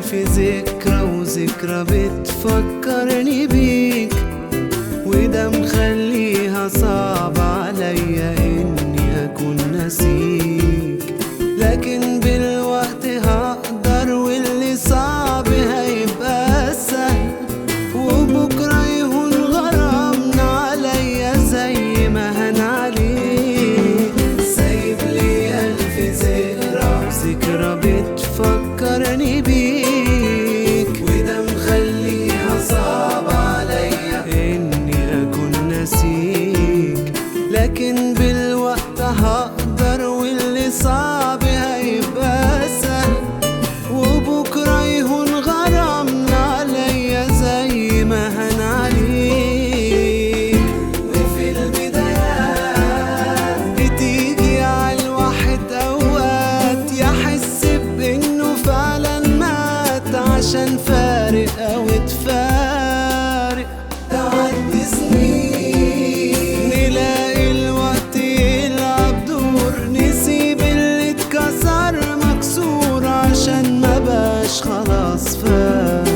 ألف ذكرى وذكرى بتفكرني بيك وده مخليها صعب عليا إني أكون نسيك لكن بالوقت هقدر واللي صعب هيبقى سهل وبكرة يهون غرامنا عليا زي ما هن عليك سايب لي ألف ذكرى وذكرى بتفكرني بيك وده مخليها صعب عليا إني أكون نسيك لكن بالوقت هقدر واللي صعب هيبقى سهل وبكرة يهون غرامنا عليا زي ما هن عليك وفي البدايات بتيجي على الواحد أوقات يحس بإنه فعلا مات عشان فارق أو اتفارق تعدي سنين نلاقي الوقت يلعب دور نسيب اللي اتكسر مكسور عشان ما بقاش خلاص فارق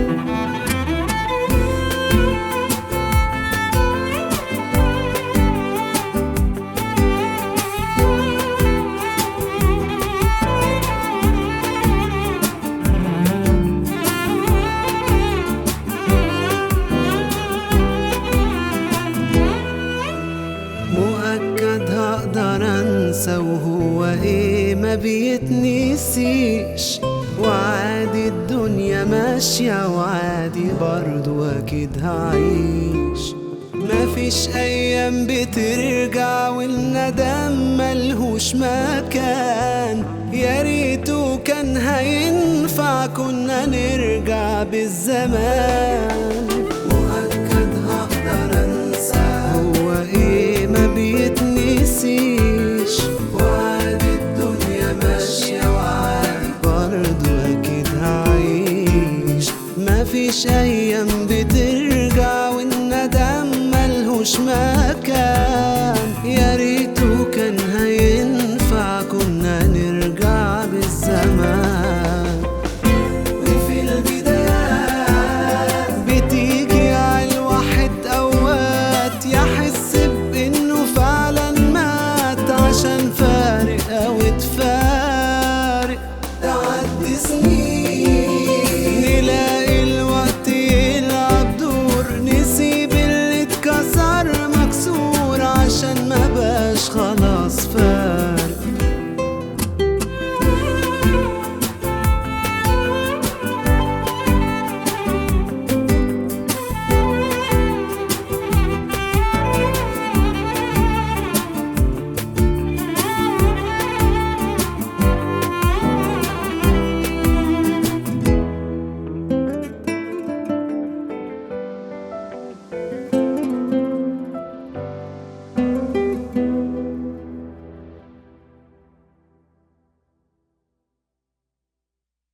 مؤكد هقدر انسى وهو ايه ما بيتنسيش وعادي الدنيا ماشية وعادي برضو اكيد هعيش مفيش ايام بترجع والندم ملهوش مكان يا ريته كان هينفع كنا نرجع بالزمان مؤكد هقدر انسى هو ايه ما بيتنسيش وعادي الدنيا ماشية وعادي برضو اكيد هعيش مفيش ايام